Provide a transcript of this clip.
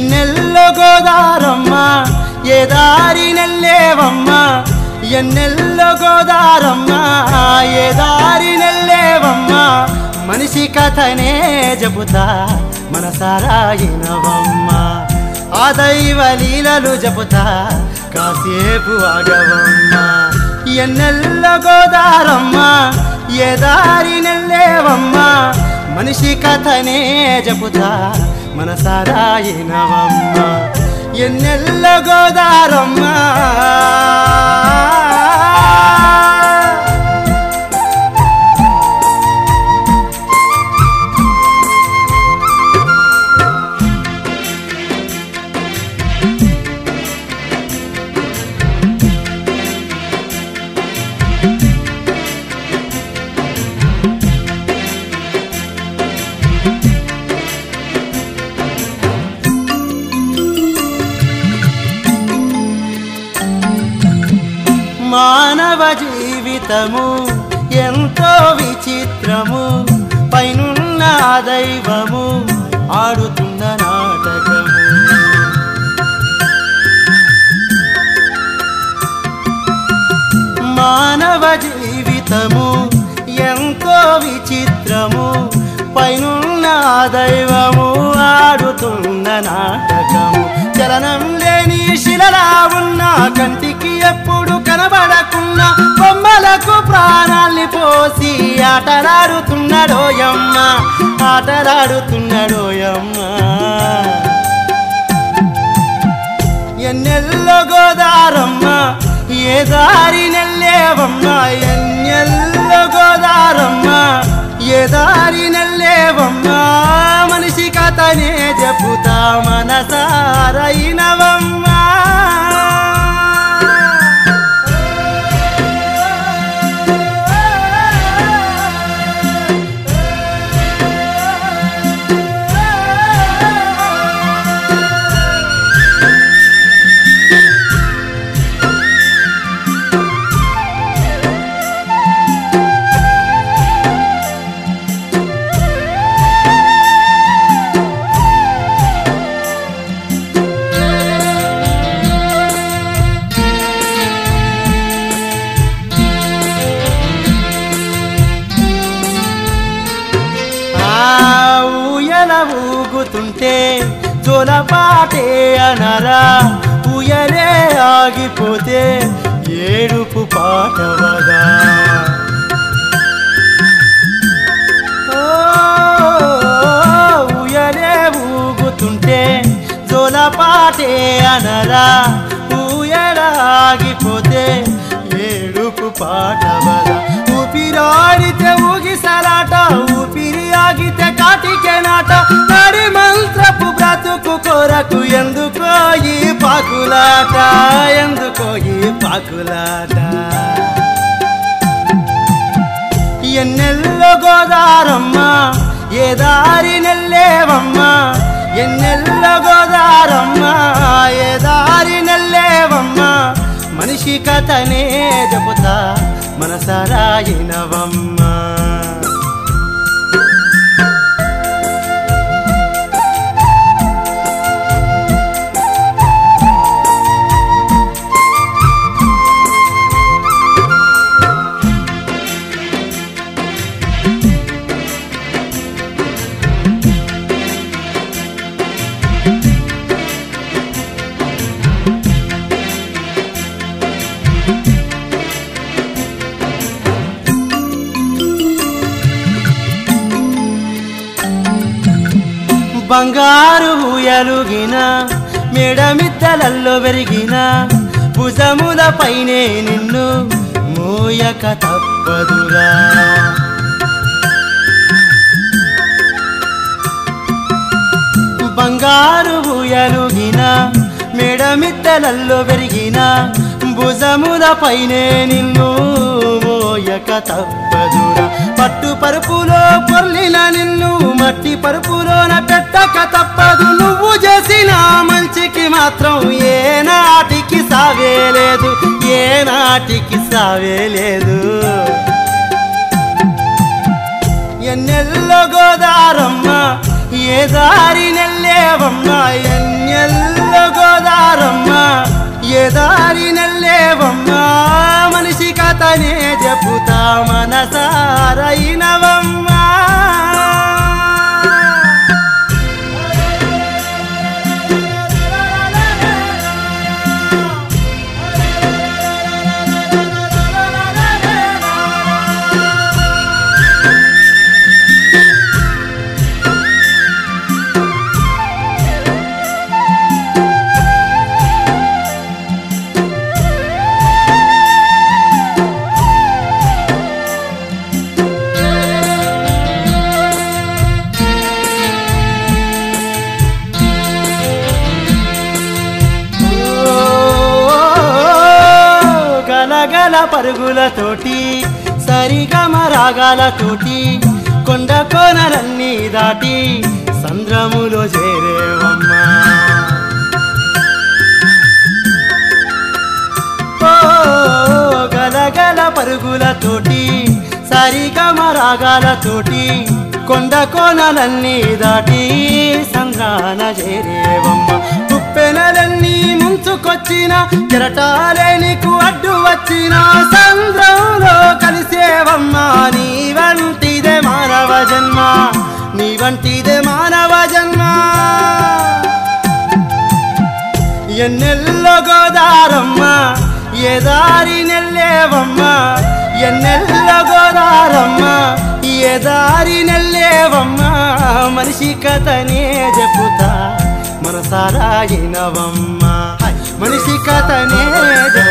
ఎన్నెల్లో గోదారమ్మ ఏ దారి నెల్లేవమ్మ ఎన్నెల్లో గోదారమ్మ ఏ దారి నెల్లేవమ్మ మనిషి కథనే చెబుతా మనసారాయినవమ్మ ఆ దైవ లీలలు చెబుతా కాసేపు ఆగవమ్మ ఎన్నెల్లో గోదారమ్మ ఏ దారి నెల్లేవమ్మ మనిషి కథనే చెబుతా మనసారాయినవమ్మ ఎన్నెల్ల గోదారమ్మ మానవ జీవితము ఎంతో విచిత్రము పైనున్న ఆ దైవము ఆడుతున్న నాటకము మానవ జీవితము ఎంతో విచిత్రము పైనున్న ఆ దైవము ఆడుతున్న నాటకము చలనం లేని శిలలా ఉన్న కంటికి ఎప్పుడు కనబడకున్న బొమ్మలకు ప్రాణాల్ని పోసి ఆటలాడుతున్నాడోయమ్మ ఆటలాడుతున్నాడోయమ్మ ఎన్నెల్లో గోదారమ్మ ఏ దారి నెల్లేవమ్మ ఎన్నెల్లో గోదారమ్మ ఏ దారి నెల్లేవమ్మ మనిషి కథనే చెబుతా మనసారైనవమ్మ ఆ ఊయల ఊగుతుంటే జోలపాటే అనరా ఊయలే ఆగిపోతే ఏడుపు పాటవగా ఓ, ఊయలే ఊగుతుంటే జోలపాటే అనరా ఊయల ఆగిపోతే ఏడుపు పాటవగా ఊపిరాడితే ఊగిసలాట ఊపిరి ఆగితే కాటికే నాట నడి మంత్రపు బ్రతుకు కొరకు ఎందుకో ఈ పాకులాట ఎందుకో ఈ పాకులాట ఎన్నెల్లో గోదారమ్మ ఏ దారి నెల్లేవమ్మ ఎన్నెల్లో గోదారమ్మ ఏ దారి నెల్లేవమ్మ మనిషి కథనే చెబుతా మనసరాయినవమ్మ బంగారు ఎలుగిన మెడమిద్దలల్లో పెరిగిన భుజముల పైనే నిన్ను మోయక తప్పదురా బంగారు ఎలుగిన మెడమిద్దలల్లో పెరిగిన భుజముల పైనే నిన్ను మోయక తప్పదురా పట్టు పరుపులో పొర్లిన నిన్ను మట్టి పరుపులోన పెట్టక తప్పదు నువ్వు చేసిన మంచికి మాత్రం ఏ నాటికి సావే లేదు ఏ నాటికి సావే లేదు ఎన్నెల్లో గోదారమ్మ ఏ దారి నెల్లేవమ్మ ఎన్నెల్లో గోదారమ్మ ఏ దారి నెల్లేవమ్మ మనిషి కథనే చెప్పుతా మనసారైనవమ్మ గలగల పరుగులతోటి సరిగమ రాగాలతోటి కొండ కోనలన్నీ దాటి సంద్రములో చేరేవమ్మా ఓ గలగల పరుగులతోటి సరిగమ రాగాలతోటి కొండ కోనలన్నీ దాటి సంద్రాన చేరేవమ్మ ఉప్పెనలన్నీ ముంచుకొచ్చిన కెరటాలే నీకు అడ్డు వచ్చిన సంద్రంలో కలిసేవమ్మ నీ వంటిదే మానవ జన్మ నీ వంటిదే మానవ జన్మ ఎన్నెల్లో గోదారమ్మ ఏ దారి నెల్లేవమ్మ ఎన్నెల్లో గోదారమ్మ ఏ దారి నెల్లేవమ్మ మనిషి కథనే చెప్పుతా మనసారాయినవమ్మ మనిషి కథనే చెప్పుతా